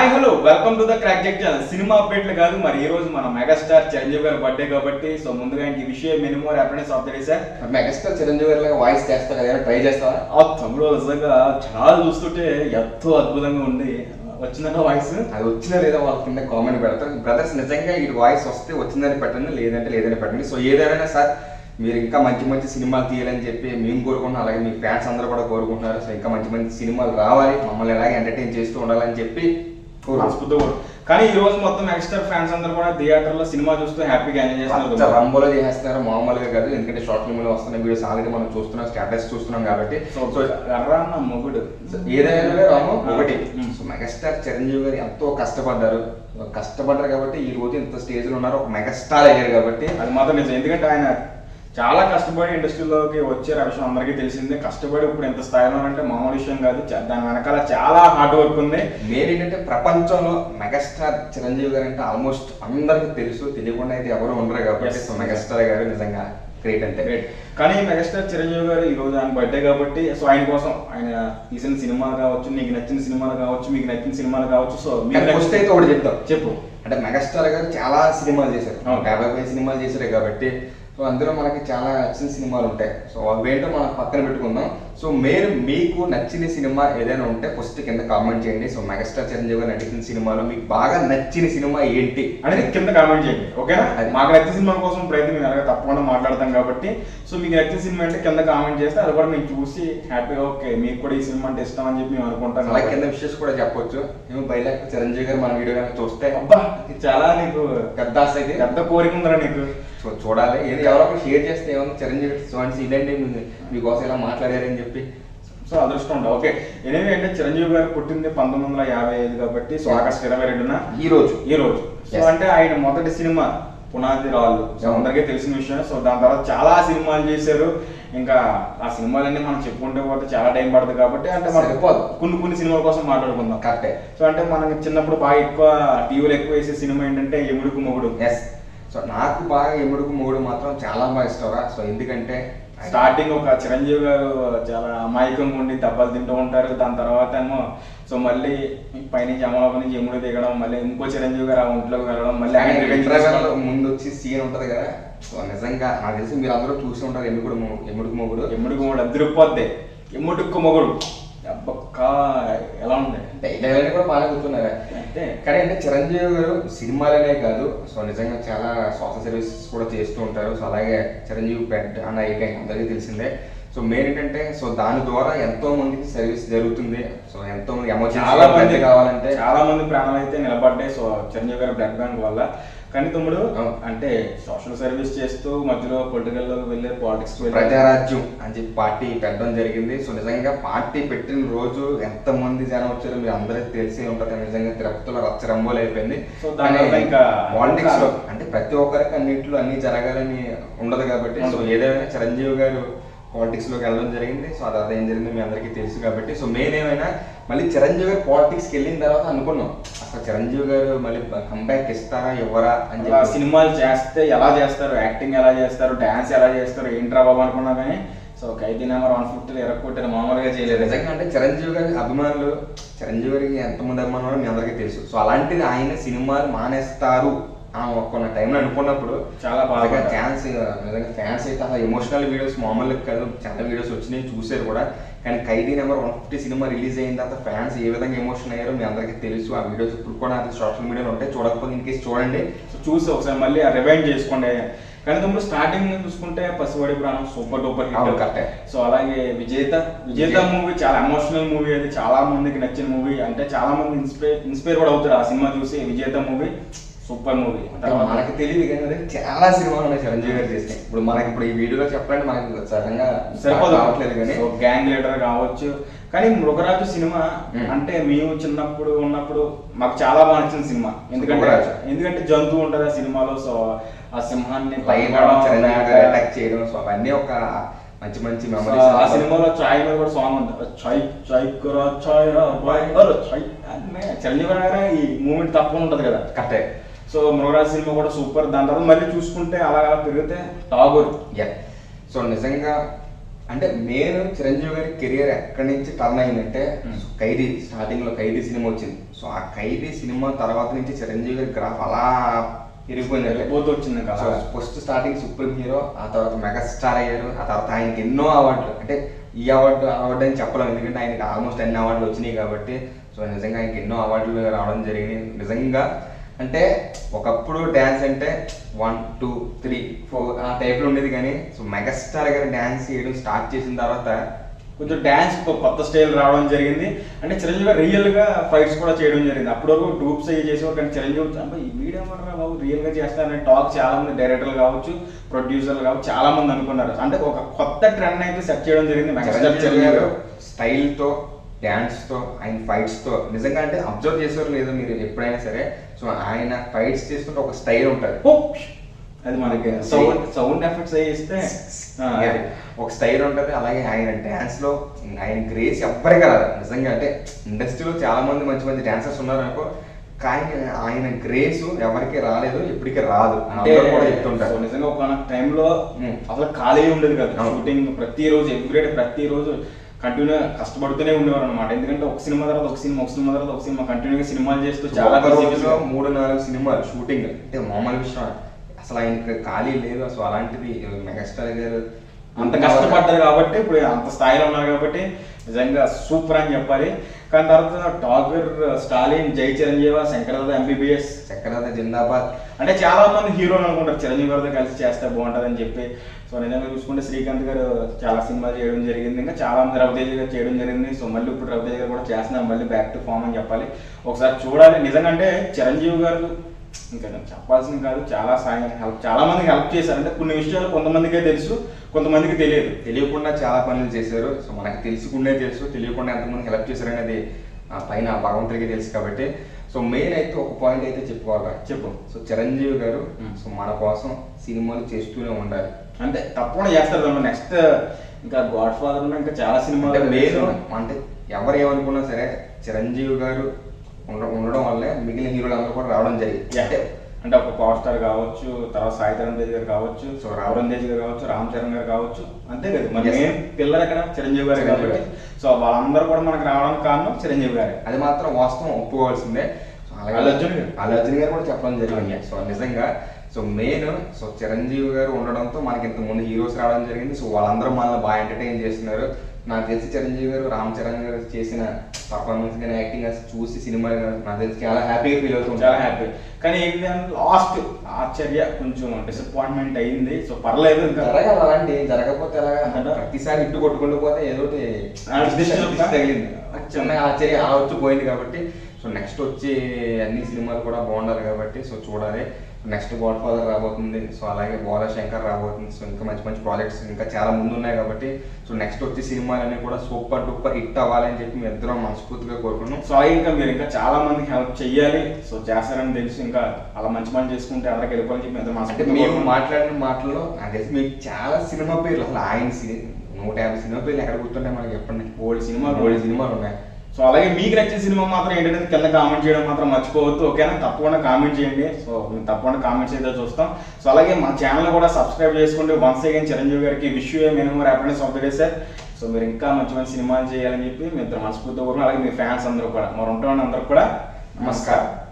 Hi hello welcome to the crack jack channel సినిమా అప్డేట్లు కాదు మరి ఈ రోజు మన మెగాస్టార్ చిరంజీవి గారి బర్త్డే కాబట్టి సో ముందుగా ఇంక ఈ విషయం minimum happiness of the day sir megastar Chiranjeevi గారి లాగా వాయిస్ చేస్తా కదా ట్రై చేస్తావా ఆ తమ్ముడు నిజంగా చాలా చూస్తుంటే ఎంతో అద్భుతంగా ఉంది వచ్చిందన్న వాయిస్ అది వచ్చినా లేదా వాళ్ళ కింద కామెంట్ పెడతారు బ్రదర్స్ నిజంగా ఈ వాయిస్ వస్తే వచ్చిందని పెట్టండి లేదంటే లేదని పెట్టండి సో ఏదైనా సార్ మీరు ఇంకా మంచి మంచి సినిమాలు తీయాలని చెప్పి మేము కోరుకుంటున్నాం అలాగే మీ ఫ్యాన్స్ అందరూ కూడా కోరుకుంటున్నారు సో ఇంకా మంచి మంచి సినిమాలు రావాలి మమ్మల్ని ఎలాగే ఎంటర్టైన్ చేస్తూ ఉండాలని చెప్పి కోరుకుంటున్నాం. మనస్ఫూర్తిగా కూడా. కానీ ఈ రోజు మొత్తం మెగాస్టార్ ఫ్యాన్స్ అందరూ కూడా థియేటర్ లో సినిమా చూస్తూ హ్యాపీగా ఎంజాయ్ అంత చేస్తున్నారు రంబోలో చేస్తున్నారు మామూలుగా కాదు ఎందుకంటే షార్ట్ ఫిల్మ్ లో వస్తున్న వీడియోస్ ఆల్రెడీ మనం చూస్తున్నాం స్టేటస్ చూస్తున్నాం కాబట్టి సో సో ఎర్రా అన్న మొగుడు ఏదైనా రాము ఒకటి మ్మ్. సో మెగాస్టార్ చిరంజీవి గారు ఎంతో కష్టపడ్డారు కష్టపడ్డారు కాబట్టి ఈ రోజు ఇంత స్టేజ్ లో ఉన్నారు ఒక మెగాస్టార్ అయ్యారు కాబట్టి అది మాత్రం నిజం ఎందుకంటే ఆయన చాలా కష్టపడి ఇండస్ట్రీలోకి వచ్చారు ఆ విషయం అందరికీ తెలిసిందే కష్టపడి ఇప్పుడు ఎంత స్థాయిలో అంటే మామూలు విషయం కాదు చా- దాని వెనకాల చాలా హార్డ్ వర్క్ ఉంది మెయిన్ ఏంటంటే ప్రపంచంలో మెగాస్టార్ చిరంజీవి గారు అంటే ఆల్మోస్ట్ అందరికీ తెలుసు తెలియకుండా అయితే ఎవరు ఉండరు కాబట్టి Yes. సో మెగాస్టార్ గారు నిజంగా గ్రేట్ అంటే గ్రేట్ కానీ మెగాస్టార్ చిరంజీవి గారు ఈ రోజు ఆయన బర్త్డే కాబట్టి సో ఆయన కోసం ఆయన తీసిన సినిమాలు కావచ్చు నీకు నచ్చిన సినిమాలు కావచ్చు మీకు నచ్చిన సినిమాలు కావచ్చు సో మీకు ఫస్ట్ అయితే ఒకటి చెప్తాం చెప్పు అంటే మెగాస్టార్ గారు చాలా సినిమాలు చేశారు అవును. ఒక యాభై పై సినిమాలు చేశారు కాబట్టి సో అందులో మనకి చాలా నచ్చిన సినిమాలు ఉంటాయి సో అవేంటో మనం పక్కన పెట్టుకుందాం సో మీరు మీకు నచ్చిన సినిమా ఏదైనా ఉంటే ఫస్ట్ కింద కామెంట్ చేయండి సో మెగాస్టార్ చిరంజీవి గారు నటించిన సినిమాలో మీకు బాగా నచ్చిన సినిమా ఏంటి అనేది కింద కామెంట్ చేయండి ఓకేనా అది. మాకు నచ్చిన సినిమా కోసం ప్రయత్నం మేము అలాగే తప్పకుండా మాట్లాడతాం కాబట్టి సో మీకు నచ్చిన సినిమా అంటే కింద కామెంట్ చేస్తే అది కూడా మేము చూసి హ్యాపీగా ఓకే మీకు కూడా ఈ సినిమా అంటే ఇష్టం అని చెప్పి మేము అనుకుంటాం అలా కింద విషయస్ కూడా చెప్పొచ్చు మేము బయట చిరంజీవి గారు మన వీడియో కనుక చూస్తే అబ్బా ఇది చాలా నీకు పెద్ద ఆశ అయితే పెద్ద కోరిక ఉందిరా నీకు సో చూడాలి ఏది ఎవరో ఒకరు షేర్ చేస్తే ఏమన్నా చిరంజీవి చూడండి ఇదండి మీ- మీకోసం ఇలా మాట్లాడారని చెప్పి సో అదృష్టం ఉండవు ఓకే ఎనివే అంటే చిరంజీవి గారు పుట్టింది పంతొమ్మిది వందల యాభై ఐదు కాబట్టి సో ఆగస్టు ఇరవై రెండున ఈ రోజు ఈ రోజు సో Yes. అంటే ఆయన మొదటి సినిమా పునాది రాళ్ళు సో అవును. అందరికీ తెలిసిన విషయం సో దాని తర్వాత చాలా సినిమాలు చేశారు ఇంకా ఆ సినిమాలన్నీ మనం చెప్పుకుంటే పోతే చాలా టైం పడుతుంది కాబట్టి అంటే మనం సరిపోదు. కొన్ని కొన్ని సినిమాల కోసం మాట్లాడుకుందాం కరెక్టే సో అంటే మనకి చిన్నప్పుడు బాగా ఎక్కువ టీవీలో ఎక్కువ వేసే సినిమా ఏంటంటే ఎముడుకు మొగుడు ఎస్ సో నాకు బాగా ఎముడుకు మొగుడు మాత్రం చాలా బాగా ఇష్టం సో ఎందుకంటే స్టార్టింగ్ ఒక చిరంజీవి గారు చాలా అమాయకంగా ఉండి దెబ్బలు తింటూ ఉంటారు దాని తర్వాత ఏమో సో మళ్ళీ పైనుంచి అమలాప నుంచి ఎముడు దిగడం మళ్ళీ ఇంకో చిరంజీవి గారు ఆ ఒంట్లోకి వెళ్ళడం మళ్ళీ ఆయన revenge ఇంటర్వెల్ తీసుకోవడం. ముందు వచ్చి సీన్ ఉంటది కదా సో నిజంగా నాకు తెలిసి మీరు అందరూ చూసి ఉంటారు ఎముడు ఎముడుకు మొగుడు ఎముడుకు మొగుడు అదిరిపోద్ది ఎముడుకు మొగుడు అబ్బక్కా ఎలా ఉంది డైలాగ్ కూడా బాగా గుర్తున్నారు అంటే కానీ అంటే చిరంజీవి గారు సినిమాలనే కాదు సో నిజంగా చాలా సోషల్ సర్వీసెస్ కూడా చేస్తూ ఉంటారు సో అలాగే చిరంజీవి పెడ్ అన్న ఐకే అందరికీ తెలిసిందే సో మెయిన్ ఏంటంటే సో దాని ద్వారా ఎంతో మందికి సర్వీస్ జరుగుతుంది సో ఎంతో మంది చాలా మంది ఎమర్జెన్సీ కావాలంటే చాలా మంది ప్రాణాలు అయితే నిలబడ్డాయి సో చిరంజీవి గారి బ్లడ్ బ్యాంక్ వల్ల కానీ తమ్ముడు అవును. అంటే సోషల్ సర్వీస్ చేస్తూ మధ్యలో పొలిటికల్ లోకి వెళ్ళే పాలిటిక్స్ ప్రజారాజ్యం అని చెప్పి పార్టీ పెట్టడం జరిగింది సో నిజంగా పార్టీ పెట్టిన రోజు ఎంత మంది జనం వచ్చారో మీరు అందరికీ తెలిసే ఉంటుంది నిజంగా తిరుపతిలో రచ్చరంబోలు అయిపోయింది సో దానివల్ల ఇంకా పాలిటిక్స్ లో అంటే ప్రతి ఒక్కరికి అన్నింటిలో అన్ని జరగాలని ఉండదు కాబట్టి సో ఉండదు. ఏదైనా చిరంజీవి గారు పాలిటిక్స్ లోకి వెళ్ళడం జరిగింది సో అది అదేం జరిగింది మీ అందరికీ తెలుసు కాబట్టి సో మెయిన్ ఏమైనా మళ్ళీ చిరంజీవి గారు పాలిటిక్స్ కి వెళ్ళిన తర్వాత అనుకున్నాం అసలు చిరంజీవి గారు మళ్ళీ కంబ్యాక్ ఇస్తారా ఇవ్వరా అని అలా చెప్పి సినిమాలు చేస్తే ఎలా చేస్తారు యాక్టింగ్ ఎలా చేస్తారు డాన్స్ ఎలా చేస్తారు ఏంట్రా బాబు అనుకున్నా కానీ సో ఖైదీ నెంబర్ వన్ ఫిఫ్టీలో ఎరక్కొట్టారు మామూలుగా చేయలేదు నిజంగా అంటే చిరంజీవి గారి అభిమానులు చిరంజీవి గారికి ఎంతమంది అభిమానులు మీ అందరికీ తెలుసు సో అలాంటిది ఆయన సినిమాలు మానేస్తారు ఆ ఒక్క టైంలో అనుకున్నప్పుడు చాలా బాగా ఛాన్స్ నిజంగా ఫ్యాన్స్ అయితే అసలు ఎమోషనల్ వీడియోస్ మామూలుగా కాదు చాలా వీడియోస్ వచ్చినాయి చూసారు కూడా కానీ ఖైదీ నెంబర్ వన్ ఫిఫ్టీ సినిమా రిలీజ్ అయిన తర్వాత ఫ్యాన్స్ ఏ విధంగా ఎమోషన్ అయ్యారో మీ అందరికీ తెలుసు ఆ వీడియోస్ ఇప్పుడు కూడా అది సోషల్ మీడియాలో ఉంటాయి చూడకపోతే ఇన్కేస్ చూడండి సో చూసి ఒకసారి మళ్ళీ రివైండ్ చేసుకోండి కానీ తమ్ముడు స్టార్టింగ్ నుంచి చూసుకుంటే పసివాడి ప్రాణం సూపర్ డూపర్ అవును, హిట్ కరెక్టే. సో అలాగే విజేత విజేత విజేత. మూవీ చాలా ఎమోషనల్ మూవీ అది చాలా మందికి నచ్చిన మూవీ అంటే చాలా మంది ఇన్స్పైర్ ఇన్స్పైర్ కూడా అవుతారు ఆ సినిమా చూసి విజేత మూవీ సూపర్ మూవీ అంటే మనకి తెలియదు కానీ అదే చాలా సినిమాలు ఉన్నాయి చిరంజీవి గారు చేసినాయి ఇప్పుడు మనకి ఇప్పుడు ఈ వీడియోలో చెప్పండి మనకి సడన్గా సరిపోదు రావట్లేదు కానీ సో గ్యాంగ్ లీడర్ కావచ్చు కానీ మృగరాజు సినిమా మ్మ్. అంటే మేము చిన్నప్పుడు ఉన్నప్పుడు మాకు చాలా బాగా నచ్చిన సినిమా ఎందుకంటే మృగరాజు. ఎందుకంటే జంతువు ఉంటది ఆ సినిమాలో సో ఆ సింహాన్ని పైన పట్టుకోవడం, చిరంజీవి గారు అలాగా. అటాక్ చేయడం సో అవన్నీ ఒక మంచి మంచి సో మెమరీస్ ఆ సినిమాలో చాయ్ మీద కూడా సాంగ్ ఉంది చాయ్ చాయ్ కురా చాయ్ రా బాయ్ అరే చాయ్ అన్నే. చిరంజీవి గారు ఈ మూమెంట్ తప్పకుండా ఉంటది కదా కరెక్టే సో మృగరాజు సినిమా కూడా సూపర్ దాని తర్వాత మళ్ళీ చూసుకుంటే అలా అలా పెరిగితే టాగూర్ యా సో నిజంగా అంటే మెయిన్ చిరంజీవి గారి కెరియర్ ఎక్కడి నుంచి టర్న్ అయిందంటే Hmm. ఖైదీ స్టార్టింగ్ లో ఖైదీ సినిమా వచ్చింది సో ఆ ఖైదీ సినిమా తర్వాత నుంచి చిరంజీవి గారి గ్రాఫ్ అలా పెరిగిపోయింది పోతూ వచ్చింది కదా ఫస్ట్ స్టార్టింగ్ సుప్రీం హీరో ఆ తర్వాత మెగా స్టార్ అయ్యారు ఆ తర్వాత ఆయనకి ఎన్నో అవార్డులు అంటే ఈ అవార్డు ఆ అవార్డు అని చెప్పలేము ఎందుకంటే ఆయనకి ఆల్మోస్ట్ అన్ని అవార్డులు వచ్చినాయి కాబట్టి సో నిజంగా ఆయనకి ఎన్నో అవార్డులు రావడం జరిగినాయి నిజంగా అంటే ఒకప్పుడు డ్యాన్స్ అంటే వన్ టూ త్రీ ఫోర్ ఆ టైప్లో ఉండేది కానీ సో మెగాస్టార్ గారు డ్యాన్స్ చేయడం స్టార్ట్ చేసిన తర్వాత కొంచెం డాన్స్ కొత్త స్టైల్ రావడం జరిగింది అంటే చిరంజీవి గారు రియల్ గా ఫైట్స్ కూడా చేయడం జరిగింది అప్పటి వరకు డూప్స్ అయ్యి చేసేవారు కానీ చిరంజీవి అబ్బా ఈ వీడియో రా బాబు రియల్ గా చేస్తారనే టాక్ చాలా మంది డైరెక్టర్లు కావచ్చు ప్రొడ్యూసర్లు కావచ్చు చాలా మంది అనుకున్నారు అంటే ఒక కొత్త ట్రెండ్ అయితే సెట్ చేయడం జరిగింది మెగాస్టార్ చిరంజీవి చిరంజీవి గారు గారు స్టైల్ తో డ్యాన్స్ తో ఆయన ఫైట్స్ తో నిజంగా అంటే అబ్జర్వ్ చేసారు లేదో మీరు ఎప్పుడైనా సరే సో ఆయన ఫైట్స్ చేస్తుంటే ఒక స్టైల్ ఉంటుంది ఓ! అది మనకి సౌండ్ సౌండ్ ఎఫెక్ట్స్ అయ్యి ఇస్తే ఆ, అది. ఒక స్టైల్ ఉంటుంది అలాగే ఆయన డ్యాన్స్ లో ఆయన గ్రేస్ ఎవ్వరికి రాదు నిజంగా అంటే ఇండస్ట్రీలో చాలా మంది మంచి మంచి డాన్సర్స్ ఉన్నారు అనుకో కానీ ఆయన గ్రేస్ ఎవరికి రాలేదు ఎప్పటికీ రాదు అంటే అందరూ కూడా సో చెప్తుంటారు నిజంగా ఒక టైంలో ఉమ్. అసలు ఖాళీ ఉండేది కదా అవును. షూటింగ్ ప్రతిరోజు ఎవ్రీడే ప్రతిరోజు కంటిన్యూ కష్టపడుతూనే ఉండేవారు అనమాట ఎందుకంటే ఒక సినిమా తర్వాత ఒక సినిమా ఒక సినిమా తర్వాత ఒక సినిమా కంటిన్యూగా సినిమాలు చేస్తూ చాలా ఒక busy రోజులో busy. మూడు నాలుగు సినిమాలు షూటింగ్ అంటే మామూలు విషయం అసలు ఆయనకి ఖాళీ లేదు అసలు అలాంటిది మెగాస్టార్ గారు అంత కష్టపడ్డారు కాబట్టి ఇప్పుడు అంత స్థాయిలో ఉన్నారు కాబట్టి నిజంగా సూపర్ అని చెప్పాలి కానీ తర్వాత టాగర్ స్టాలిన్ జై చిరంజీవ శంకరదాద ఎంబీబీఎస్ చక్రవర్తి జిందాబాద్ అంటే చాలా మంది హీరోలు అనుకుంటారు చిరంజీవి గారితో కలిసి చేస్తే బాగుంటుంది అని చెప్పి సో నిజంగా చూసుకుంటే శ్రీకాంత్ గారు చాలా సినిమాలు చేయడం జరిగింది ఇంకా చాలా మంది రవితేజ గారు చేయడం జరిగింది సో మళ్ళీ ఇప్పుడు రవితేజ గారు కూడా చేస్తున్నారు మళ్ళీ బ్యాక్ టు ఫామ్ అని చెప్పాలి ఒకసారి చూడాలి నిజంగా అంటే చిరంజీవి గారు ఇంకా నేను చెప్పాల్సింది కాదు చాలా సాయం హెల్ప్ చాలా మందికి హెల్ప్ చేశారు అంటే కొన్ని విషయాలు కొంతమందికే తెలుసు కొంతమందికి తెలియదు తెలియకుండా చాలా పనులు చేశారు సో మనకు తెలుసుకుండే తెలుసు తెలియకుండా ఎంతమంది హెల్ప్ చేశారు అనేది ఆ పైన భగవంతుడికి తెలుసు కాబట్టి సో మెయిన్ అయితే ఒక పాయింట్ అయితే చెప్పుకోవాలి చెప్పు సో చిరంజీవి గారు Hmm. సో మన కోసం సినిమాలు చేస్తూనే ఉండాలి అంటే తప్పకుండా చేస్తారు దాంట్లో నెక్స్ట్ ఇంకా గాడ్ ఫాదర్ ఇంకా చాలా అంటే సినిమాలు మెయిన్ అంటే ఎవరు ఏమనుకున్నా సరే చిరంజీవి గారు ఉండ- ఉండడం వల్లే మిగిలిన హీరోలు అందరూ కూడా రావడం జరిగింది అంటే అంటే ఒక పవర్ స్టార్ కావచ్చు తర్వాత సాయి తరణ్ తేజ్ గారు కావచ్చు సో రావణ్ తేజ్ గారు కావచ్చు రామ్ చరణ్ గారు కావచ్చు అంతే కదా మన Yes. మెయిన్ పిల్లలు ఎక్కడ చిరంజీవి గారు చిరంజీవి కాబట్టి సో వాళ్ళందరూ కూడా మనకు రావడానికి కారణం చిరంజీవి గారే అది మాత్రం వాస్తవం ఒప్పుకోవాల్సిందే సో అలాగే అల్లు అర్జున్ గారు. అల్లు అర్జున్ గారు కూడా చెప్పడం జరిగింది Okay. సో నిజంగా సో మెయిన్ సో చిరంజీవి గారు ఉండడంతో మనకి ఇంత ముందు హీరోస్ రావడం జరిగింది సో వాళ్ళందరూ మనల్ని బాగా ఎంటర్టైన్ చేస్తున్నారు నాకు తెలిసి చిరంజీవి గారు రామ్ చరణ్ గారు చేసిన పర్ఫార్మెన్స్ కానీ యాక్టింగ్ చూసి సినిమా నాకు తెలిసి చాలా హ్యాపీగా ఫీల్ అవుతుంది చాలా హ్యాపీ కానీ ఏంటి లాస్ట్ ఆశ్చర్య కొంచెం డిసప్పాయింట్మెంట్ అయింది సో పర్లేదు ఇంకా జరగాలి అలాంటి జరగకపోతే ఎలాగా అంటారా? ప్రతిసారి ఇట్టు కొట్టుకుంటూ పోతే ఏదో ఒకటి ఆ, దిష్టి దిష్టి తగిలింది అచ్చా. చిన్న ఆశ్చర్యం అలా వచ్చి పోయింది కాబట్టి సో నెక్స్ట్ వచ్చి అన్ని సినిమాలు కూడా బాగుండాలి కాబట్టి సో చూడాలి నెక్స్ట్ గాడ్ ఫాదర్ రాబోతుంది సో అలాగే బోలా శంకర్ రాబోతుంది సో ఇంకా మంచి మంచి ప్రాజెక్ట్స్ ఇంకా చాలా ముందు ఉన్నాయి కాబట్టి సో నెక్స్ట్ వచ్చే సినిమాలన్నీ కూడా సూపర్ డూపర్ హిట్ అవ్వాలని చెప్పి మేము ఇద్దరం మనస్ఫూర్తిగా కోరుకున్నాం సో ఇంకా మీరు ఇంకా చాలా మందికి హెల్ప్ చెయ్యాలి సో చేస్తారని తెలిసి ఇంకా అలా మంచి పని చేసుకుంటే అందరికి వెళ్ళిపోవాలని చెప్పి ఎంత అంటే మేము మాట్లాడిన మాటల్లో నాకు తెలిసి మీకు చాలా సినిమా పేర్లు అసలు ఆయన సినిమా నూట యాభై సినిమా పేర్లు ఎక్కడ గుర్తుంటాయి మనకి చెప్పండి ఓల్డ్ సినిమాలు ఓల్డ్ సినిమాలు ఉన్నాయి సో అలాగే మీకు నచ్చిన సినిమా మాత్రం ఏంటంటే కింద కామెంట్ చేయడం మాత్రం మర్చిపోవద్దు ఓకేనా తప్పకుండా కామెంట్ చేయండి సో మేము తప్పకుండా కామెంట్స్ అయితే చూస్తాం సో అలాగే మా ఛానల్ కూడా సబ్స్క్రైబ్ చేసుకుంటే వన్స్ అగైన్ చిరంజీవి గారికి wish you minimum happiness of the day sir so మీరు ఇంకా మంచి మంచి సినిమాలు చేయాలని చెప్పి మీ ఇద్దరు మనస్ఫూర్తిగా కోరుకున్నాం అలాగే మీ ఫ్యాన్స్ అందరూ కూడా మరి ఉంటామని అందరూ కూడా నమస్కారం